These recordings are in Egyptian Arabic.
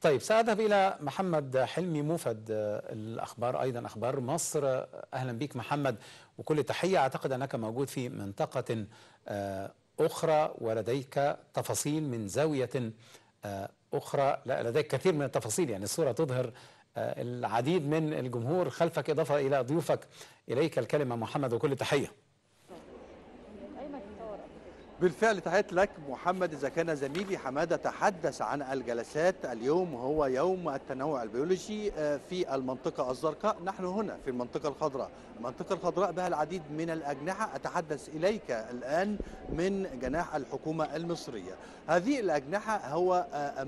طيب سأذهب إلى محمد حلمي موفد الأخبار أيضا أخبار مصر أهلا بك محمد وكل تحية أعتقد أنك موجود في منطقة أخرى ولديك تفاصيل من زاوية أخرى لا لديك كثير من التفاصيل يعني الصورة تظهر العديد من الجمهور خلفك إضافة إلى ضيوفك إليك الكلمة محمد وكل تحية بالفعل تحياتي لك محمد إذا كان زميلي حمادة تحدث عن الجلسات اليوم هو يوم التنوع البيولوجي في المنطقة الزرقاء نحن هنا في المنطقة الخضراء المنطقة الخضراء بها العديد من الأجنحة أتحدث إليك الآن من جناح الحكومة المصرية هذه الأجنحة هو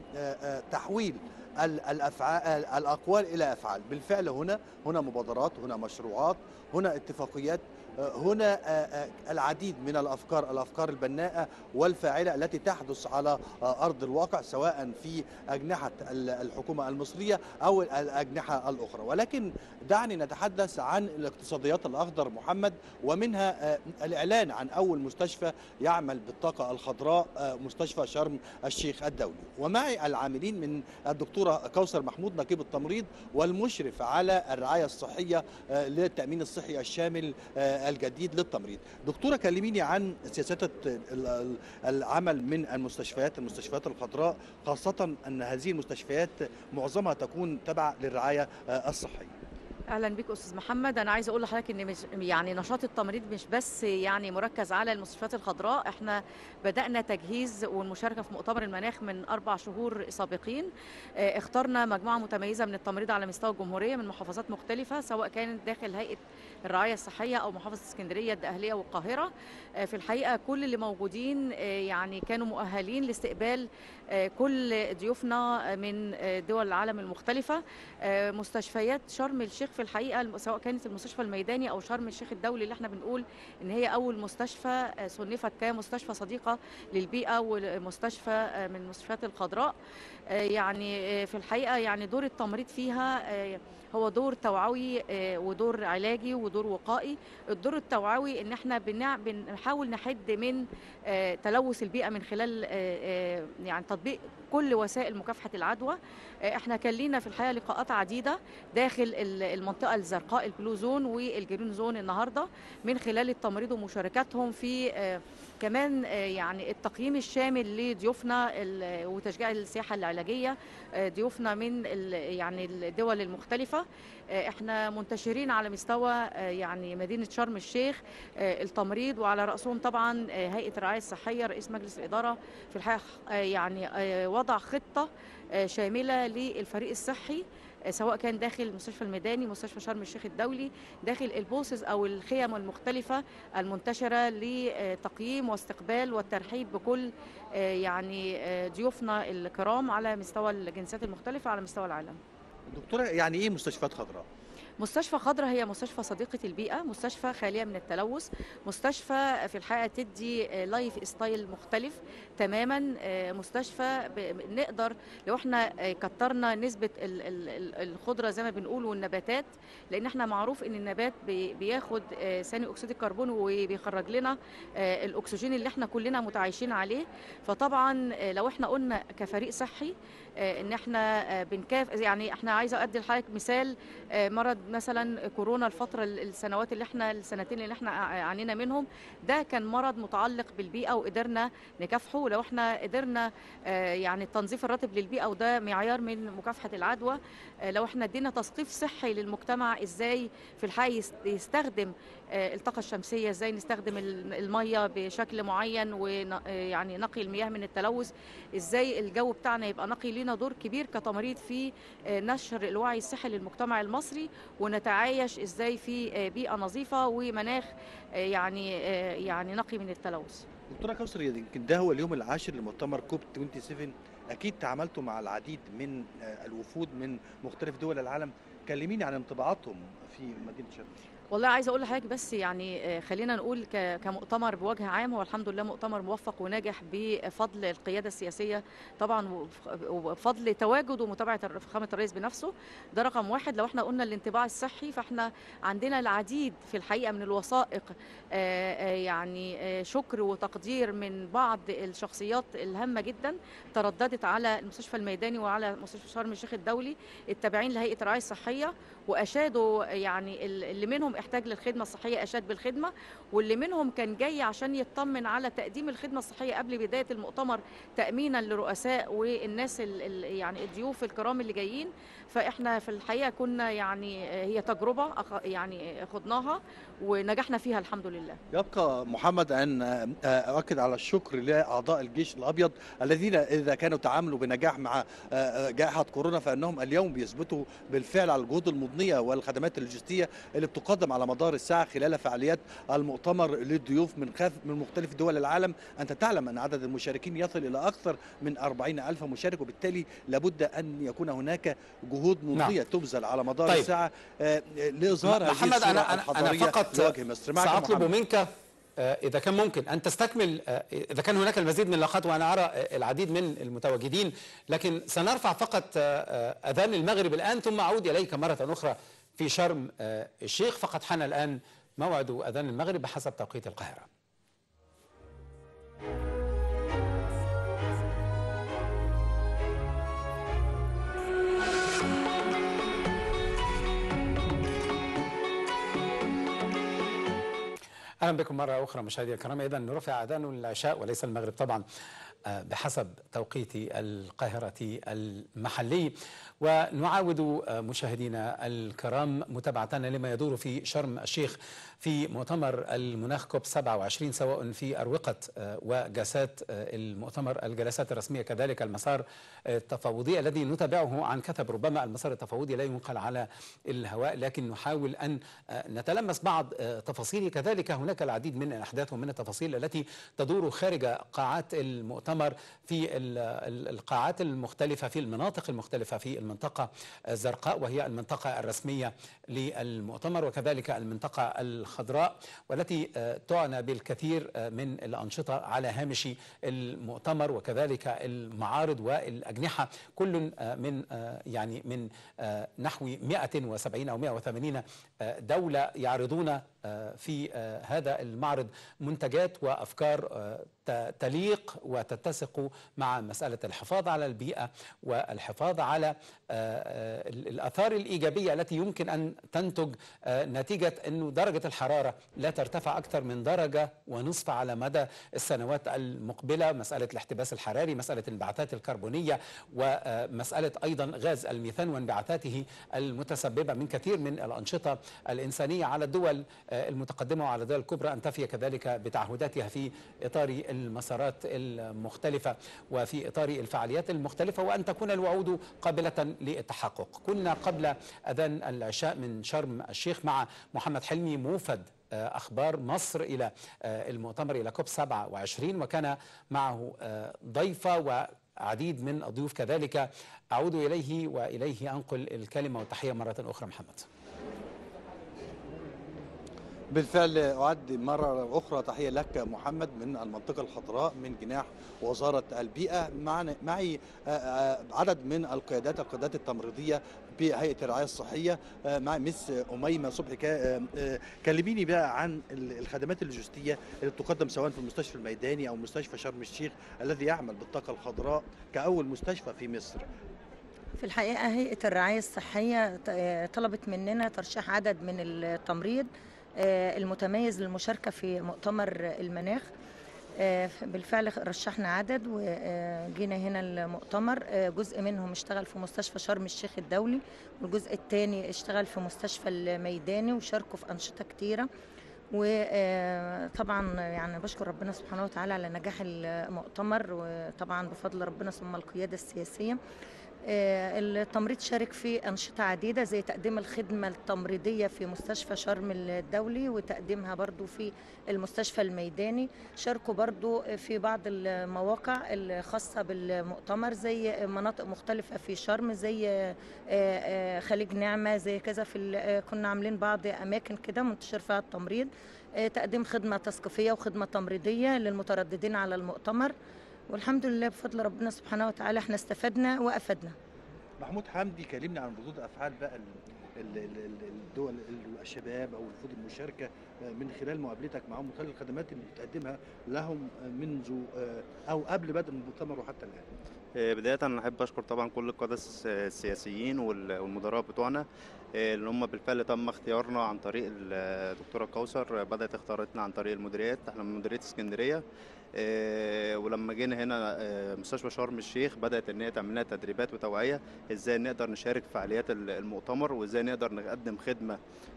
تحويل الافعال الاقوال الى افعال بالفعل هنا هنا مبادرات هنا مشروعات هنا اتفاقيات هنا العديد من الافكار الافكار البناءه والفاعله التي تحدث على ارض الواقع سواء في اجنحه الحكومه المصريه او الاجنحه الاخرى ولكن دعني نتحدث عن الاقتصاديات الاخضر محمد ومنها الاعلان عن اول مستشفى يعمل بالطاقه الخضراء مستشفى شرم الشيخ الدولي ومعي العاملين من الدكتوره كوثر محمود نقيب التمريض والمشرف على الرعايه الصحيه للتامين الصحي الشامل الجديد للتمريض دكتوره كلميني عن سياسات العمل من المستشفيات المستشفيات الخضراء خاصه ان هذه المستشفيات معظمها تكون تبع للرعايه الصحيه اهلا بك استاذ محمد انا عايزه اقول لحضرتك ان مش يعني نشاط التمريض مش بس يعني مركز على المستشفيات الخضراء احنا بدانا تجهيز والمشاركه في مؤتمر المناخ من اربع شهور سابقين اه اخترنا مجموعه متميزه من التمريض على مستوى الجمهوريه من محافظات مختلفه سواء كانت داخل هيئه الرعايه الصحيه او محافظه اسكندريه الدقهليه والقاهره اه في الحقيقه كل اللي موجودين اه يعني كانوا مؤهلين لاستقبال كل ضيوفنا من دول العالم المختلفه مستشفيات شرم الشيخ في الحقيقه سواء كانت المستشفى الميداني او شرم الشيخ الدولي اللي احنا بنقول ان هي اول مستشفى صنفت كمستشفى صديقه للبيئه ومستشفى من المستشفيات الخضراء يعني في الحقيقه يعني دور التمريض فيها هو دور توعوي ودور علاجي ودور وقائي الدور التوعوي ان احنا بنحاول نحد من تلوث البيئه من خلال يعني تطبيق كل وسائل مكافحه العدوى احنا كان لينا في الحقيقه لقاءات عديده داخل المنطقه الزرقاء البلو زون والجرين زون النهارده من خلال التمريض ومشاركاتهم في كمان يعني التقييم الشامل لضيوفنا وتشجيع السياحه العلاجيه ضيوفنا من يعني الدول المختلفه احنا منتشرين على مستوى يعني مدينه شرم الشيخ التمريض وعلى راسهم طبعا هيئه الرعايه الصحيه رئيس مجلس الاداره في الحقيقه يعني وضع خطه شامله للفريق الصحي سواء كان داخل المستشفى الميداني مستشفى شرم الشيخ الدولي داخل البوسز او الخيم المختلفه المنتشره لتقييم واستقبال والترحيب بكل يعني ضيوفنا الكرام على مستوى الجنسيات المختلفه على مستوى العالم. دكتوره يعني ايه مستشفيات خضراء؟ مستشفى خضراء هي مستشفى صديقة البيئة مستشفى خالية من التلوث مستشفى في الحقيقة تدي لايف ستايل مختلف تماما مستشفى نقدر لو احنا كترنا نسبة الخضرة زي ما بنقول والنباتات لان احنا معروف ان النبات بياخد ثاني اكسيد الكربون وبيخرج لنا الاكسجين اللي احنا كلنا متعايشين عليه فطبعا لو احنا قلنا كفريق صحي ان احنا بنكاف يعني احنا عايزه ادي لحضرتك مثال مرض مثلا كورونا الفتره السنوات اللي احنا السنتين اللي احنا عانينا منهم ده كان مرض متعلق بالبيئه وقدرنا نكافحه لو احنا قدرنا يعني التنظيف الرطب للبيئه وده معيار من مكافحه العدوى لو احنا ادينا تثقيف صحي للمجتمع ازاي في الحقيقه يستخدم الطاقه الشمسيه ازاي نستخدم الميه بشكل معين ويعني نقي المياه من التلوث ازاي الجو بتاعنا يبقى نقي لينا دور كبير كتمريض في نشر الوعي الصحي للمجتمع المصري ونتعايش ازاي في بيئه نظيفه ومناخ يعني يعني نقي من التلوث. دكتوره كوثر يمكن ده هو اليوم العاشر لمؤتمر كوب 27 اكيد تعاملتوا مع العديد من الوفود من مختلف دول العالم كلميني عن انطباعاتهم في مدينه شرم والله عايزه اقول لحضرتك بس يعني آه، خلينا نقول ك- كمؤتمر بوجه عام هو الحمد لله مؤتمر موفق وناجح بفضل القياده السياسيه طبعا وف- وبفضل تواجد ومتابعه الر- فخامه الرئيس بنفسه ده رقم واحد لو احنا قلنا الانطباع الصحي فاحنا عندنا العديد في الحقيقه من الوثائق آه، آه، يعني آه، شكر وتقدير من بعض الشخصيات الهامه جدا ترددت على المستشفى الميداني وعلى مستشفى شرم الشيخ الدولي التابعين لهيئه الرعايه الصحيه واشادوا يعني ال- اللي منهم احتاج للخدمه الصحيه اشاد بالخدمه واللي منهم كان جاي عشان يطمن على تقديم الخدمه الصحيه قبل بدايه المؤتمر تامينا للرؤساء والناس ال ال يعني الضيوف الكرام اللي جايين فاحنا في الحقيقه كنا يعني هي تجربه أخ- يعني خضناها ونجحنا فيها الحمد لله يبقى محمد ان آه، اؤكد على الشكر لاعضاء الجيش الابيض الذين اذا كانوا تعاملوا بنجاح مع آه، آه، جائحه كورونا فانهم اليوم بيثبتوا بالفعل على الجهود المضنيه والخدمات اللوجستيه اللي بتقدم على مدار الساعه خلال فعاليات المؤتمر للضيوف من خاف من مختلف دول العالم انت تعلم ان عدد المشاركين يصل الى اكثر من 40 الف مشارك وبالتالي لابد ان يكون هناك جهود مضنيه تبذل على مدار طيب. الساعه آه، لاظهار هذه محمد الصورة انا انا انا الحضارية فقط لوجه مصر معك ساطلب محمد. منك آه، اذا كان ممكن ان تستكمل آه، اذا كان هناك المزيد من اللقاءات وانا ارى آه، العديد من المتواجدين لكن سنرفع فقط آه، آه، اذان المغرب الان ثم اعود اليك مره اخرى في شرم آه، الشيخ فقد حان الان موعد اذان المغرب بحسب توقيت القاهره اهلا بكم مره اخرى مشاهدينا الكرام اذا نرفع اذان العشاء وليس المغرب طبعا آه، بحسب توقيت القاهره المحلي ونعاود آه، مشاهدينا الكرام متابعتنا لما يدور في شرم الشيخ في مؤتمر المناخ كوب 27 سواء في اروقه آه، وجلسات آه، المؤتمر الجلسات الرسميه كذلك المسار آه، التفاوضي الذي نتابعه عن كثب ربما المسار التفاوضي لا ينقل على الهواء لكن نحاول ان آه، نتلمس بعض آه، تفاصيله كذلك هناك العديد من الاحداث ومن التفاصيل التي تدور خارج قاعات المؤتمر في ال- ال- القاعات المختلفه في المناطق المختلفه في المنطقه الزرقاء وهي المنطقه الرسميه للمؤتمر وكذلك المنطقه الخضراء والتي آه، تعنى بالكثير آه، من الانشطه على هامش المؤتمر وكذلك المعارض والاجنحه كل آه، من آه، يعني من آه، نحو 170 او 180 آه، دوله يعرضون آه، في آه، هذا المعرض منتجات وافكار آه، ت- تليق وتتسق مع مساله الحفاظ على البيئه والحفاظ على آه، آه، ال- الاثار الايجابيه التي يمكن ان تنتج آه، نتيجه انه درجه الحراره لا ترتفع اكثر من درجه ونصف على مدى السنوات المقبله مساله الاحتباس الحراري مساله الانبعاثات الكربونيه ومساله ايضا غاز الميثان وانبعاثاته المتسببه من كثير من الانشطه الانسانيه على الدول آه، المتقدمه وعلى الدول الكبرى ان تفي كذلك بتعهداتها في اطار المسارات المختلفه وفي اطار الفعاليات المختلفه وان تكون الوعود قابله للتحقق. كنا قبل اذان العشاء من شرم الشيخ مع محمد حلمي موفد آه، اخبار مصر الى آه، المؤتمر الى كوب 27 وكان معه آه، ضيفه وعديد من الضيوف كذلك اعود اليه واليه انقل الكلمه والتحيه مره اخرى محمد. بالفعل أعد مرة أخرى تحية لك محمد من المنطقة الخضراء من جناح وزارة البيئة معنا معي آه، آه، عدد من القيادات القيادات التمريضية بهيئة الرعاية الصحية آه، مع مس أميمة صبحي كا- آه، آه، كلميني بقى عن ال- الخدمات اللوجستية اللي تقدم سواء في المستشفى الميداني أو مستشفى شرم الشيخ الذي يعمل بالطاقة الخضراء كأول مستشفى في مصر في الحقيقة هيئة الرعاية الصحية ط- آه، طلبت مننا ترشيح عدد من التمريض آه، المتميز للمشاركة في مؤتمر المناخ آه، بالفعل رشحنا عدد وجينا هنا المؤتمر آه، جزء منهم اشتغل في مستشفى شرم الشيخ الدولي والجزء الثاني اشتغل في مستشفى الميداني وشاركوا في أنشطة كتيرة وطبعا يعني بشكر ربنا سبحانه وتعالى على نجاح المؤتمر وطبعا بفضل ربنا ثم القيادة السياسية آه، التمريض شارك في أنشطة عديدة زي تقديم الخدمة التمريضية في مستشفى شرم الدولي وتقديمها برضو في المستشفى الميداني شاركوا برضو في بعض المواقع الخاصة بالمؤتمر زي مناطق مختلفة في شرم زي آه، آه، خليج نعمة زي كذا في ال- آه، كنا عاملين بعض أماكن كده منتشر فيها التمريض آه، تقديم خدمة تثقيفية وخدمة تمريضية للمترددين على المؤتمر والحمد لله بفضل ربنا سبحانه وتعالى احنا استفدنا وافدنا محمود حمدي كلمني عن ردود افعال بقى ال- ال- ال- ال- الدول ال- الشباب او الوفود المشاركه من خلال مقابلتك معهم من خلال الخدمات اللي بتقدمها لهم منذ او قبل بدء المؤتمر وحتى الان. آه، بداية أنا أحب أشكر طبعا كل القادة الس- السياسيين وال- والمدراء بتوعنا آه، اللي هم بالفعل تم اختيارنا عن طريق الدكتورة كوثر بدأت اختارتنا عن طريق المديريات احنا من مديرية اسكندرية آه، ولما جينا هنا آه، مستشفى شرم الشيخ بدأت إن هي تعمل لنا تدريبات وتوعية إزاي نقدر نشارك في فعاليات ال- المؤتمر وإزاي نقدر نقدم خدمة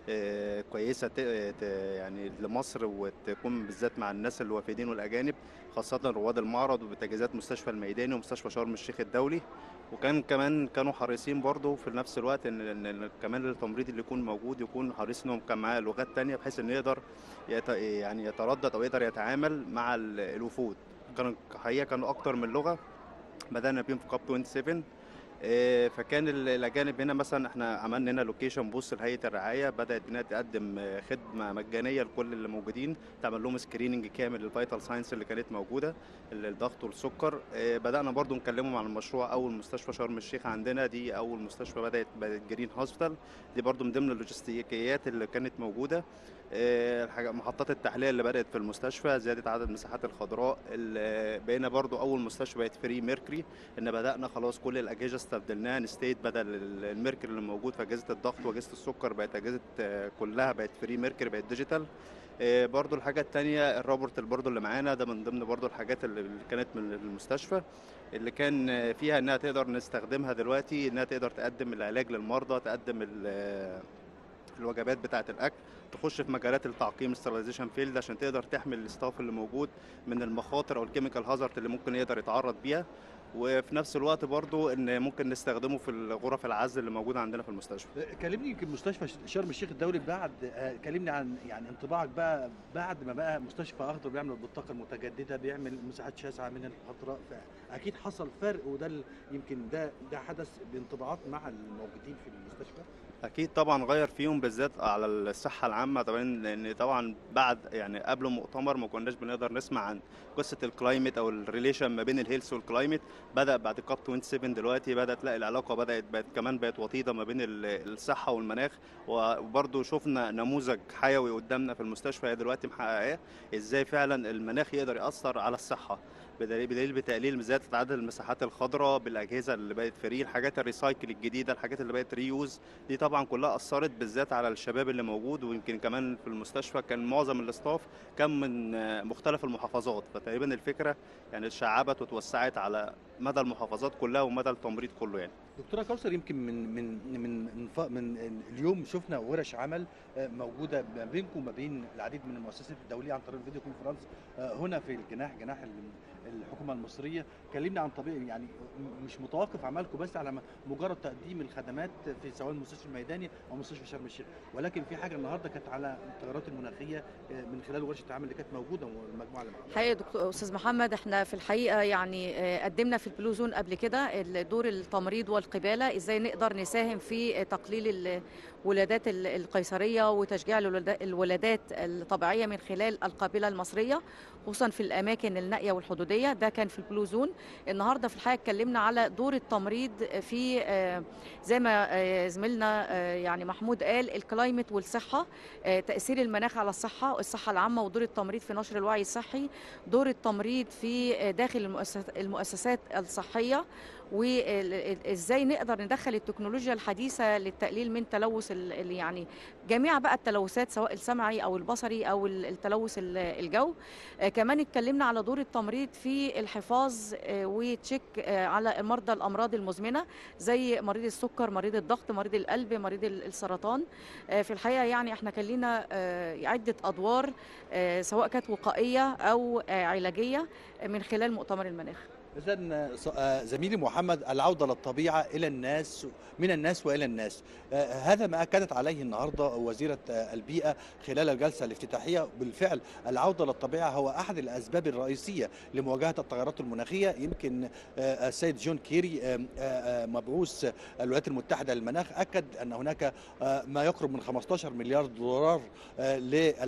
آه، كويسة ت- ت- يعني لمصر وتكون بالذات مع الناس الوافدين والأجانب خاصة رواد المعرض وبتجهيزات مستشفى الميداني ومستشفى شرم الشيخ الدولي وكان كمان كانوا حريصين برضه في نفس الوقت ان ان إن كمان التمريض اللي يكون موجود يكون حريص انهم كان معاه لغات تانية بحيث انه يقدر يت يعني يتردد او يقدر يتعامل مع ال- الوفود كانوا حقيقة كانوا اكتر من لغة بدأنا بيهم في كاب 27 آه، فكان ال- الاجانب هنا مثلا احنا عملنا هنا لوكيشن بوست لهيئه الرعايه بدات انها تقدم آه، خدمه مجانيه لكل اللي موجودين تعمل لهم سكريننج كامل للفيتال ساينس اللي كانت موجوده ال- الضغط والسكر آه، بدانا برضو نكلمهم عن المشروع اول مستشفى شرم الشيخ عندنا دي اول مستشفى بدات بدات جرين هوسبيتال دي برضو من ضمن اللوجستيكيات اللي كانت موجوده آه، الحاجة محطات التحلية اللي بدأت في المستشفى زيادة عدد المساحات الخضراء ال- بقينا برضو أول مستشفى بقت فري ميركوري إن بدأنا خلاص كل الأجهزة استبدلناها نستيت بدل ال- الميركوري اللي موجود في أجهزة الضغط وأجهزة السكر بقت أجهزة آه، كلها بقت فري ميركوري بقت ديجيتال آه، برضو الحاجة التانية الروبوت اللي برضو اللي معانا ده من ضمن برضو الحاجات اللي اللي كانت من المستشفى اللي كان آه، فيها انها تقدر نستخدمها دلوقتي انها تقدر تقدم العلاج للمرضى تقدم ال- آه، الوجبات بتاعة الأكل تخش في مجالات التعقيم السترلايزيشن فيلد عشان تقدر تحمي الاستاف اللي موجود من المخاطر او الكيميكال هازارد اللي ممكن يقدر يتعرض بيها وفي نفس الوقت برضو ان ممكن نستخدمه في الغرف العزل اللي موجوده عندنا في المستشفى كلمني يمكن مستشفى شرم الشيخ الدولي بعد آه، كلمني عن يعني انطباعك بقى بعد ما بقى مستشفى اخضر بيعمل بالطاقه المتجدده بيعمل مساحات شاسعه من الخضراء فاكيد حصل فرق وده ال- يمكن ده ده حدث بانطباعات مع الموجودين في المستشفى اكيد طبعا غير فيهم بالذات على الصحه العامه طبعا لان طبعا بعد يعني قبل المؤتمر ما كناش بنقدر نسمع عن قصه الكلايمت او الريليشن ما بين الهيلث والكلايمت بدا بعد كاب 27 دلوقتي بدات تلاقي العلاقه بدات بقت كمان بقت وطيده ما بين ال- الصحه والمناخ وبرضه شفنا نموذج حيوي قدامنا في المستشفى هي دلوقتي محققاه ازاي فعلا المناخ يقدر ياثر على الصحه بدليل بدليل بتقليل زياده عدد المساحات الخضراء بالاجهزه اللي بقت فري الحاجات الريسايكل الجديده الحاجات اللي بقت ريوز دي طبعا كلها اثرت بالذات على الشباب اللي موجود ويمكن كمان في المستشفى كان معظم الاستاف كان من آه، مختلف المحافظات فتقريبا الفكره يعني اتشعبت وتوسعت على مدى المحافظات كلها ومدى التمريض كله يعني دكتوره كوثر يمكن من من من من, ف- من اليوم شفنا ورش عمل آه، موجوده ما بينكم وما بين العديد من المؤسسات الدوليه عن طريق الفيديو كونفرنس آه، هنا في الجناح جناح ال- الحكومه المصريه كلمنا عن طبيعي يعني م- مش متوقف عملكم بس على م- مجرد تقديم الخدمات في سواء المستشفى الميداني او مستشفى شرم الشيخ ولكن في حاجه النهارده كانت على التغيرات المناخيه آه، من خلال ورشه العمل اللي كانت موجوده والمجموعه اللي معاها حقيقة دكتور استاذ محمد احنا في الحقيقه يعني آه، قدمنا في البلو زون قبل كده دور التمريض والقباله ازاي نقدر نساهم في آه، تقليل الولادات ال- القيصريه وتشجيع الولدا- الولادات الطبيعيه من خلال القابله المصريه خصوصا في الاماكن النائيه والحدوديه ده كان في البلو زون النهارده في الحقيقه اتكلمنا على دور التمريض في آه، زي ما آه، زميلنا آه، يعني محمود قال الكلايمت والصحه آه، تاثير المناخ على الصحه الصحه العامه ودور التمريض في نشر الوعي الصحي دور التمريض في داخل المؤسسات- المؤسسات الصحيه وازاي نقدر ندخل التكنولوجيا الحديثه للتقليل من تلوث ال- ال- يعني جميع بقى التلوثات سواء السمعي او البصري او ال- التلوث ال- الجو آه، كمان اتكلمنا على دور التمريض في الحفاظ آه، وتشيك آه، على مرضى الامراض المزمنه زي مريض السكر مريض الضغط مريض القلب مريض ال- السرطان آه، في الحقيقه يعني احنا كان لنا آه، عده ادوار آه، سواء كانت وقائيه او آه، علاجيه من خلال مؤتمر المناخ اذا زميلي محمد العوده للطبيعه الى الناس من الناس والى الناس آه، هذا ما اكدت عليه النهارده وزيره آه، البيئه خلال الجلسه الافتتاحيه بالفعل العوده للطبيعه هو احد الاسباب الرئيسيه لمواجهه التغيرات المناخيه يمكن آه، السيد جون كيري آه، آه، مبعوث الولايات المتحده للمناخ اكد ان هناك آه، ما يقرب من 15 مليار دولار آه،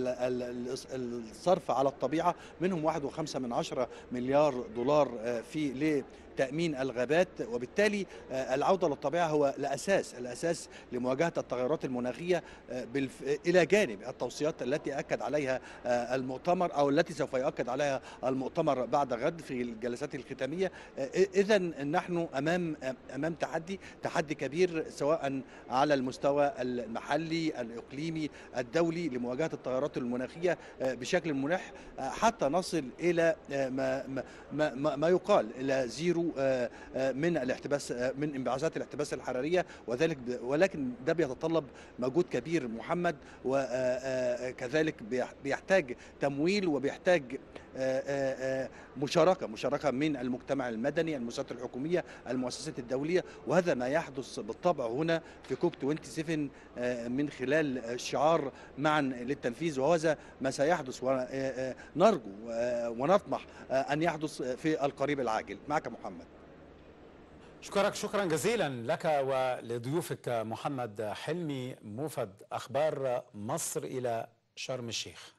للصرف على الطبيعه منهم 1.5 من عشرة مليار دولار آه، في لتامين الغابات وبالتالي آه، العوده للطبيعه هو الاساس الاساس لمواجهه التغيرات المناخيه آه، بالف... الى جانب التوصيات التي اكد عليها آه، المؤتمر او التي سوف يؤكد عليها المؤتمر بعد غد في الجلسات الختاميه اذا نحن امام امام تحدي تحدي كبير سواء على المستوى المحلي الاقليمي الدولي لمواجهه التغيرات المناخيه آه، بشكل ملح آه، حتى نصل الى آه، ما ما ما, ما- ما يقال الى زيرو آه، آه، من الاحتباس آه، من انبعاثات الاحتباس الحراريه وذلك ب- ولكن ده بيتطلب مجهود كبير محمد وكذلك بيحتاج تمويل وبيحتاج آه، آه، آه، مشاركه مشاركه من المجتمع المدني المؤسسات الحكوميه المؤسسات الدوليه وهذا ما يحدث بالطبع هنا في كوب 27 آه، من خلال شعار معا للتنفيذ وهذا ما سيحدث ونرجو ونطمح آه، ان يحدث في القريب العاجل معك محمد أشكرك شكرا جزيلا لك ولضيوفك محمد حلمي موفد أخبار مصر إلى شرم الشيخ